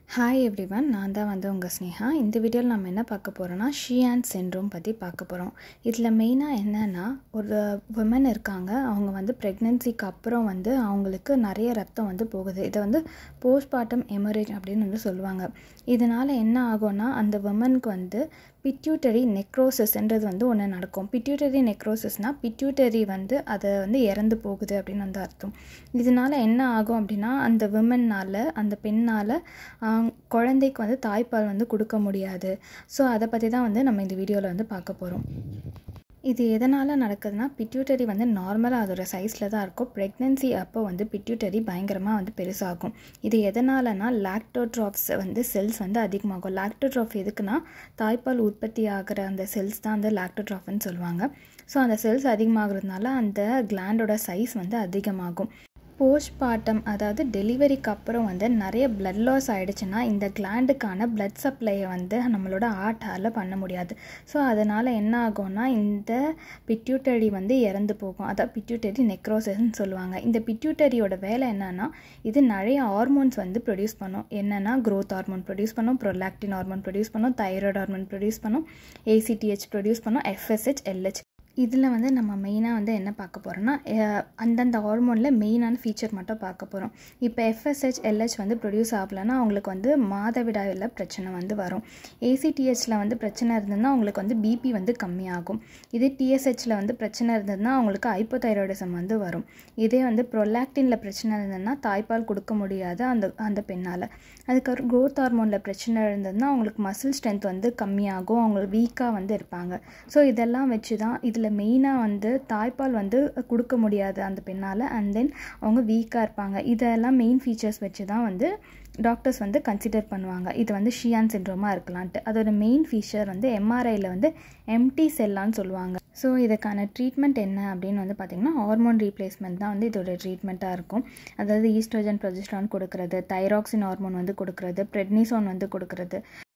hi everyone நான் தான் வந்து உங்கள் ஸ்னேகா இந்த வீடியோவில் நம்ம என்ன பார்க்க போகிறோன்னா ஷியான் சென்ட்ரோம் பற்றி பார்க்க போகிறோம் இதில் மெயினாக என்னென்னா ஒரு உமன் இருக்காங்க அவங்க வந்து ப்ரெக்னென்சிக்கு அப்புறம் வந்து அவங்களுக்கு நிறைய ரத்தம் வந்து போகுது இதை வந்து போஸ்ட்மார்ட்டம் எமரேஜ் அப்படின்னு வந்து சொல்லுவாங்க இதனால் என்ன ஆகும்னா அந்த உமனுக்கு வந்து பிட்யூட்டரி நெக்ரோசிஸ்ன்றது வந்து ஒன்று நடக்கும் பிட்யூட்டரி நெக்ரோசிஸ்னால் பிட்யூட்டரி வந்து அதை வந்து இறந்து போகுது அப்படின்னு வந்து அர்த்தம் இதனால் என்ன ஆகும் அப்படின்னா அந்த விமன்னால் அந்த பெண்ணால் குழந்தைக்கு வந்து தாய்ப்பால் வந்து கொடுக்க முடியாது ஸோ அதை பற்றி தான் வந்து நம்ம இந்த வீடியோவில் வந்து பார்க்க போகிறோம் இது எதனால் நடக்குதுன்னா பிட்யூட்டரி வந்து நார்மலாக அதோட சைஸில் தான் இருக்கும் ப்ரெக்னென்சி அப்போ வந்து பிட்யூட்டரி பயங்கரமாக வந்து பெருசாகும் இது எதனாலனா லாக்டோட்ராப்ஸ் வந்து செல்ஸ் வந்து அதிகமாகும் லாக்டோட்ராப் எதுக்குன்னா தாய்ப்பால் உற்பத்தி ஆகிற அந்த செல்ஸ் தான் வந்து லாக்டோட்ராப்னு சொல்லுவாங்க ஸோ அந்த செல்ஸ் அதிகமாகிறதுனால அந்த கிளாண்டோட சைஸ் வந்து அதிகமாகும் போஸ்ட்மார்ட்டம் அதாவது டெலிவரிக்கு அப்புறம் வந்து நிறைய பிளட் லாஸ் ஆகிடுச்சுன்னா இந்த கிளாண்டுக்கான பிளட் சப்ளையை வந்து நம்மளோட ஆர்ட்டால் பண்ண முடியாது ஸோ அதனால் என்ன ஆகும்னா இந்த பிட்யூட்டரி வந்து இறந்து போகும் அதான் பிட்யூட்டரி நெக்ரோசஸ்ன்னு சொல்லுவாங்க இந்த பிட்யூட்டரியோட வேலை என்னன்னா இது நிறைய ஹார்மோன்ஸ் வந்து ப்ரொடியூஸ் பண்ணும் என்னென்னா க்ரோத் ஹார்மோன் ப்ரொடியூஸ் பண்ணும் ப்ரொலாக்டின் ஹார்மோன் ப்ரொடியூஸ் பண்ணும் தைராய்டு ஹார்மோன் ப்ரொடியூஸ் பண்ணும் ஏசிடிஹெச் ப்ரொடியூஸ் பண்ணும் எஃப்எஸ்ஹெச் எல்ஹெச் இதில் வந்து நம்ம மெயினாக வந்து என்ன பார்க்க போகிறோம்னா அந்தந்த ஹார்மோனில் மெயினான ஃபீச்சர் மட்டும் பார்க்க போகிறோம் இப்போ எஃப்எஸ்ஹெச் எல்ஹெச் வந்து ப்ரொடியூஸ் ஆகலைன்னா அவங்களுக்கு வந்து மாதவிடாயில் பிரச்சனை வந்து வரும் ஏசிடிஹெச்சில் வந்து பிரச்சனை இருந்ததுன்னா அவங்களுக்கு வந்து பிபி வந்து கம்மியாகும் இதே டிஎஸ்ஹெச்சில் வந்து பிரச்சனை இருந்ததுன்னா அவங்களுக்கு ஹைப்போதைராய்டிசம் வந்து வரும் இதே வந்து ப்ரொலாக்டினில் பிரச்சனை இருந்ததுன்னா தாய்ப்பால் கொடுக்க முடியாது அந்த அந்த பெண்ணால் அதுக்கப்புறம் க்ரோத் ஹார்மோனில் பிரச்சனை இருந்ததுன்னா அவங்களுக்கு மசில் ஸ்ட்ரென்த் வந்து கம்மியாகும் அவங்க வீக்காக வந்து இருப்பாங்க ஸோ இதெல்லாம் வச்சு தான் இதில் மெயினாக வந்து தாய்ப்பால் வந்து கொடுக்க முடியாது அந்த பெண்ணால் அண்ட் தென் அவங்க வீக்காக இருப்பாங்க இதெல்லாம் மெயின் ஃபீச்சர்ஸ் வச்சு தான் வந்து டாக்டர்ஸ் வந்து கன்சிடர் பண்ணுவாங்க இது வந்து ஷியான் சின்ட்ரோமாக இருக்கலான்ட்டு அதோட மெயின் ஃபீச்சர் வந்து எம்ஆர்ஐயில் வந்து எம்டி செல்லான்னு சொல்லுவாங்க ஸோ இதுக்கான ட்ரீட்மெண்ட் என்ன அப்படின்னு வந்து பார்த்திங்கன்னா ஹார்மோன் ரீப்ளேஸ்மெண்ட் தான் வந்து இதோட ட்ரீட்மெண்ட்டாக இருக்கும் அதாவது ஈஸ்ட்ரோஜன் ப்ரொஜெஸ்ட்ரான் கொடுக்குறது தைராக்சின் ஹார்மோன் வந்து கொடுக்குறது ப்ரெட்னிசோன் வந்து கொடுக்குறது